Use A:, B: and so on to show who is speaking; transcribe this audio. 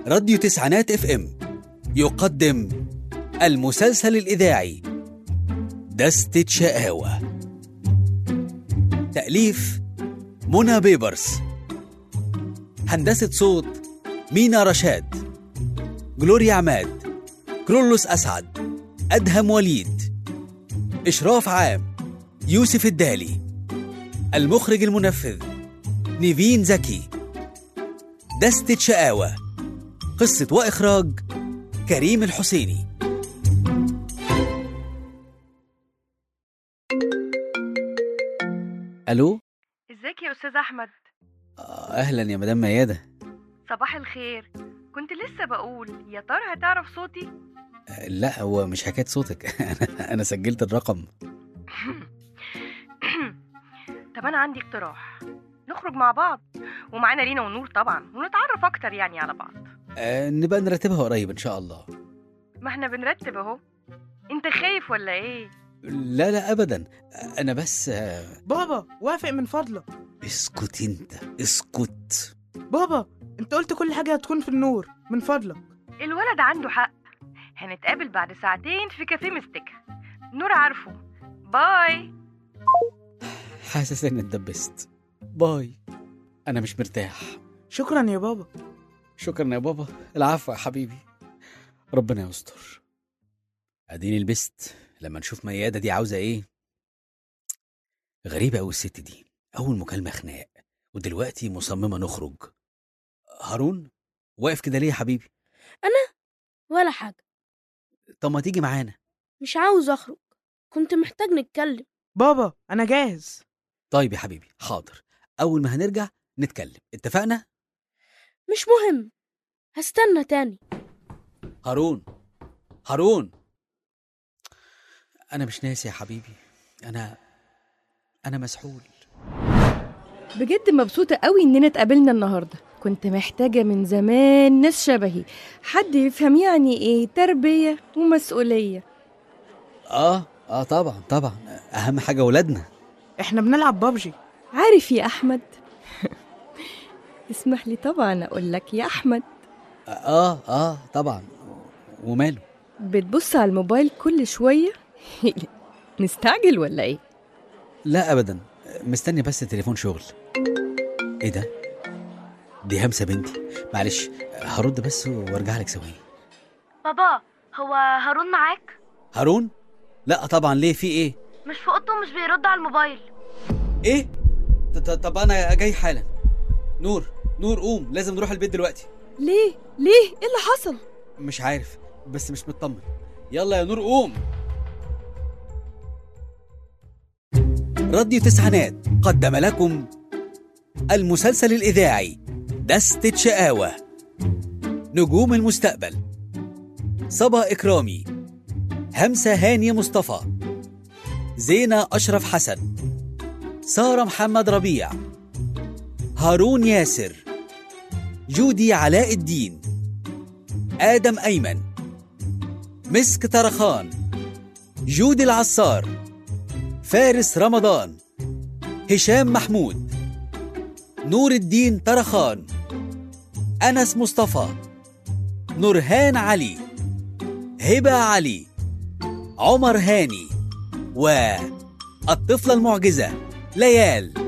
A: راديو تسعينات اف ام يقدم المسلسل الإذاعي دستة شقاوة تأليف منى بيبرس هندسة صوت مينا رشاد جلوريا عماد كرولوس أسعد أدهم وليد إشراف عام يوسف الدالي المخرج المنفذ نيفين زكي دستة شقاوة قصة وإخراج كريم الحسيني ألو
B: ازيك يا استاذ احمد
A: آه، أهلا يا مدام ميادة
B: صباح الخير كنت لسه بقول يا ترى هتعرف صوتي
A: آه، لا هو مش حكاية صوتك أنا أنا سجلت الرقم
B: طب انا عندي اقتراح نخرج مع بعض ومعانا لينا ونور طبعا ونتعرف اكتر يعني على بعض
A: آه، نبقى نرتبها قريب إن شاء الله
B: ما احنا بنرتب اهو انت خايف ولا ايه
A: لا لا أبدا آه، أنا بس آه،
C: بابا وافق من فضلك
A: اسكت أنت اسكت
C: بابا انت قلت كل حاجة هتكون في النور من فضلك
B: الولد عنده حق هنتقابل بعد ساعتين في كافيه مستكة نور عارفه باي
A: حاسس إني اتدبست باي أنا مش مرتاح
C: شكرا يا بابا
A: شكرا يا بابا العفو يا حبيبي ربنا يستر اديني لبست لما نشوف ميادة دي عاوزة ايه غريبة أوي الست دي أول مكالمة خناق ودلوقتي مصممة نخرج هارون واقف كده ليه يا حبيبي
D: ولا حاجة
A: طب ما تيجي معانا
D: مش عاوز أخرج كنت محتاج نتكلم
C: بابا انا جاهز
A: طيب يا حبيبي حاضر أول ما هنرجع نتكلم اتفقنا
D: مش مهم هستنى تاني
A: هارون هارون أنا مش ناسي يا حبيبي أنا أنا مسحول
B: بجد مبسوطة قوي إننا اتقابلنا النهاردة كنت محتاجة من زمان ناس شبهي حد يفهم يعني إيه تربية ومسؤولية
A: آه آه طبعا طبعا أهم حاجة ولادنا
C: احنا بنلعب بابجي
B: عارف يا أحمد اسمح لي طبعا أقول لك يا أحمد
A: آه آه طبعا وماله
B: بتبص على الموبايل كل شوية مستعجل ولا إيه؟
A: لا ابدا مستني بس تليفون شغل ايه ده دي همسه بنتي معلش هرد بس وارجع لك ثواني
E: بابا هو هارون معاك؟
A: هارون لا طبعا ليه في ايه
E: مش في اوضته ومش بيرد على الموبايل
A: ايه ط- ط- طب انا جاي حالا نور نور قوم لازم نروح البيت دلوقتي
B: ليه؟ ليه؟ إيه اللي حصل؟
A: مش عارف بس مش مطمن يلا يا نور قوم راديو تسعينات قدم لكم المسلسل الإذاعي دستة شقاوة نجوم المستقبل صبا إكرامي همسة هاني مصطفى زينة أشرف حسن سارة محمد ربيع هارون ياسر جودي علاء الدين آدم أيمن مسك طرخان جود العصار فارس رمضان هشام محمود نور الدين طرخان أنس مصطفى نورهان علي هبة علي عمر هاني والطفلة المعجزة ليال